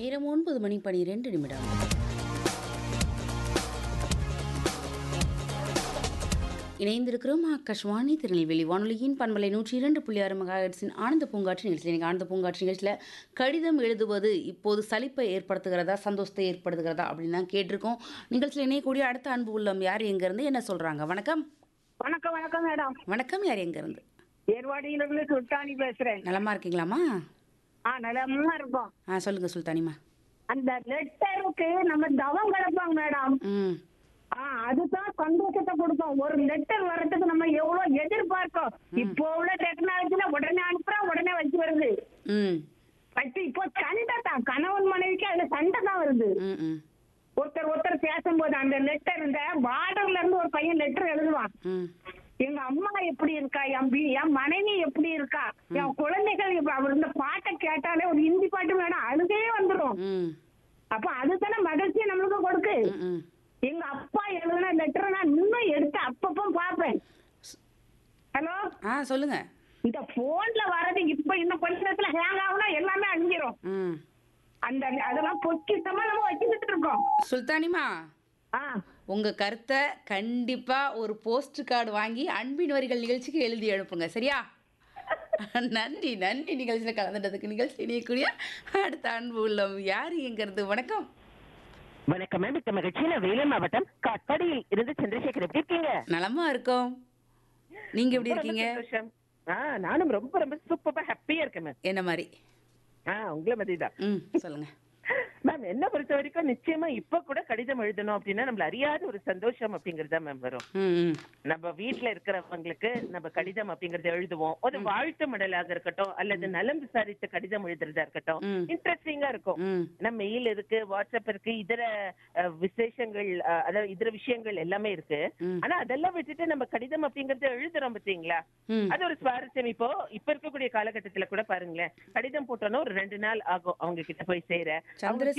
நேரம் ஒன்பது மணி பனிரெண்டு நிமிடம் இணைந்திருக்கிறோம் ஆகாஷ்வாணி திருநெல்வேலி வானொலியின் பண்பலை நூற்றி இரண்டு புள்ளி ஆறு மெகாஹெட்ஸின் ஆனந்த பூங்காற்று நிகழ்ச்சி இன்னைக்கு ஆனந்த பூங்காற்று நிகழ்ச்சியில் கடிதம் எழுதுவது இப்போது சலிப்பை ஏற்படுத்துகிறதா சந்தோஷத்தை ஏற்படுத்துகிறதா அப்படின்னு தான் கேட்டிருக்கோம் நிகழ்ச்சியில் இணையக்கூடிய அடுத்த அன்பு உள்ளம் யார் எங்கேருந்து என்ன சொல்கிறாங்க வணக்கம் வணக்கம் வணக்கம் மேடம் வணக்கம் யார் எங்கேருந்து ஏர்வாடியிலிருந்து சுல்தானி பேசுறேன் நலமா இருக்கீங்களாம்மா ஆ நலமா இருக்கும் ஆ சொல்லுங்கள் சுல்தானிமா அந்த லெட்டருக்கு நம்ம தவம் கிடப்பாங்க மேடம் ம் ஆ அதுதான் சந்தோஷத்தை கொடுக்கும் ஒரு லெட்டர் வர்றதுக்கு நம்ம எவ்வளவு எதிர்பார்க்கோம் இப்போ உள்ள டெக்னாலஜில உடனே அனுப்புறா உடனே வச்சு வருது ம் வச்சு இப்போ சண்டை தான் கணவன் மனைவிக்கு அதுல சண்டை தான் வருது ம் ம் ஒருத்தர் ஒருத்தர் பேசும்போது அந்த லெட்டர் இந்த பார்டர்ல இருந்து ஒரு பையன் லெட்டர் எழுதுவான் ம் எங்க அம்மா எப்படி இருக்கா என் பி- என் மனைவி எப்படி இருக்கா என் குழந்தைகள் இப்ப அவர் இந்த பாட்டை கேட்டாலே ஒரு ஹிந்தி பாட்டு வேணும் அழுகே வந்துடும் ம் அப்ப அதுதானே மகிழ்ச்சியை நம்மளுக்கு கொடுக்கு ம் ம் எங்க அப்பா எழுதின லெட்டரை நான் இன்னும் எடுத்து அப்பப்போ பார்ப்பேன் ஹலோ ஆ சொல்லுங்க இந்த போன்ல வர்றது இப்ப இன்னும் கொஞ்ச நேரத்துல ஹேங் ஆகுனா எல்லாமே அழிஞ்சிரும் ம் அந்த அதெல்லாம் பொக்கிட்டமா நம்ம வச்சுக்கிட்டு இருக்கோம் சுல்தானிமா ஆ உங்க கருத்தை கண்டிப்பா ஒரு போஸ்ட் கார்டு வாங்கி அன்பின் வரிகள் நிகழ்ச்சிக்கு எழுதி அனுப்புங்க சரியா நன்றி நன்றி நிகழ்ச்சியில் கலந்துட்டதுக்கு நிகழ்ச்சி இணையக்கூடிய அடுத்த அன்பு உள்ளம் யார் எங்கிறது வணக்கம் வணக்கம் மேம் மிக்க மகிழ்ச்சி நான் வேலூர் மாவட்டம் காட்பாடியில் இருந்து சந்திரசேகர் எப்படி இருக்கீங்க நலமா இருக்கோம் நீங்க எப்படி ரொம்ப இருக்கீங்க சந்தோஷம். ஆ நானும் ரொம்ப ரொம்ப சூப்பரா ஹாப்பியா இருக்கேன் மேம் என்ன மாதிரி ஆ உங்களை மாதிரி தான் ம் சொல்லுங்க மேம் என்ன பொறுத்த வரைக்கும் நிச்சயமா இப்ப கூட கடிதம் எழுதணும் அப்படின்னா நம்மள அறியாத ஒரு சந்தோஷம் அப்படிங்கறது தான் மேம் வரும் ம் ம் நம்ம வீட்ல இருக்கிறவங்களுக்கு நம்ம கடிதம் அப்படிங்கறத எழுதுவோம் ஒரு வாழ்த்து மடலாக இருக்கட்டும் அல்லது நலம் விசாரித்த கடிதம் எழுதுறதா இருக்கட்டும் ம். இன்ட்ரெஸ்டிங்கா இருக்கும் ம் நம்ம மெயில் இருக்கு வாட்ஸ்அப் இருக்கு இதர அஹ், விசேஷங்கள் அஹ், அதாவது இதர விஷயங்கள் எல்லாமே இருக்கு ம். ஆனா அதெல்லாம் விட்டுட்டு நம்ம கடிதம் அப்படிங்கறத எழுதுறோம் பாத்தீங்களா ம் அது ஒரு சுவாரஸ்யம் இப்போ இப்ப இருக்கக்கூடிய காலகட்டத்துல கூட பாருங்களேன் கடிதம் போட்டோன்னா ஒரு ரெண்டு நாள் ஆகும் அவங்க கிட்ட போய் சேர அவங்க